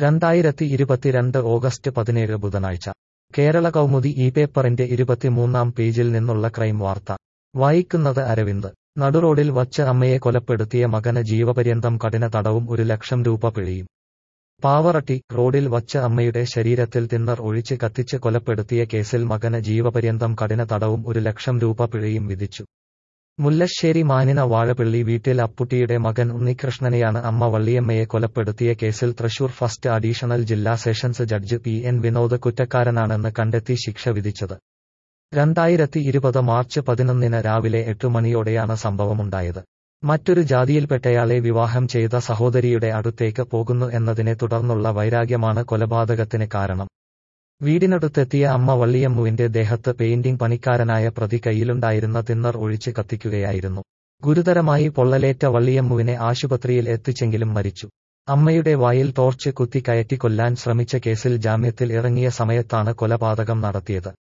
രണ്ടായിരത്തി ഇരുപത്തിരണ്ട് ഓഗസ്റ്റ് പതിനേഴ് ബുധനാഴ്ച കേരള കൗമുദി ഈ പേപ്പറിന്റെ ഇരുപത്തിമൂന്നാം പേജിൽ നിന്നുള്ള ക്രൈം വാർത്ത വായിക്കുന്നത് അരവിന്ദ് നടുറോഡിൽ വച്ച് അമ്മയെ കൊലപ്പെടുത്തിയ മകന് ജീവപര്യന്തം കഠിന തടവും ഒരു ലക്ഷം രൂപ പിഴയും പാവറട്ടി റോഡിൽ വച്ച് അമ്മയുടെ ശരീരത്തിൽ തിന്നർ ഒഴിച്ച് കത്തിച്ച് കൊലപ്പെടുത്തിയ കേസിൽ മകന് ജീവപര്യന്തം കഠിന തടവും ഒരു ലക്ഷം രൂപ പിഴയും വിധിച്ചു മുല്ലശ്ശേരി മാനിന വാഴപ്പിള്ളി വീട്ടിൽ അപ്പുട്ടിയുടെ മകൻ ഉണ്ണികൃഷ്ണനെയാണ് അമ്മ വള്ളിയമ്മയെ കൊലപ്പെടുത്തിയ കേസിൽ തൃശൂർ ഫസ്റ്റ് അഡീഷണൽ ജില്ലാ sessions judge P N Vinod കുറ്റക്കാരനാണെന്ന് കണ്ടെത്തി ശിക്ഷ വിധിച്ചത് രണ്ടായിരത്തി ഇരുപത് മാർച്ച് പതിനൊന്നിന് രാവിലെ എട്ട് മണിയോടെയാണ് സംഭവമുണ്ടായത് മറ്റൊരു ജാതിയിൽപ്പെട്ടയാളെ വിവാഹം ചെയ്ത സഹോദരിയുടെ അടുത്തേക്ക് പോകുന്നു എന്നതിനെ തുടർന്നുള്ള വൈരാഗ്യമാണ് കൊലപാതകത്തിന് കാരണം വീടിനടുത്തെത്തിയ അമ്മ വള്ളിയമ്മുവിന്റെ ദേഹത്ത് പെയിന്റിംഗ് പണിക്കാരനായ പ്രതി കയ്യിലുണ്ടായിരുന്ന തിന്നർ ഒഴിച്ച് കത്തിക്കുകയായിരുന്നു ഗുരുതരമായി പൊള്ളലേറ്റ വള്ളിയമ്മുവിനെ ആശുപത്രിയിൽ എത്തിച്ചെങ്കിലും മരിച്ചു അമ്മയുടെ വായിൽ ടോർച്ച് കുത്തി കയറ്റി കൊല്ലാൻ ശ്രമിച്ച കേസിൽ ജാമ്യത്തിൽ ഇറങ്ങിയ സമയത്താണ് കൊലപാതകം നടത്തിയത്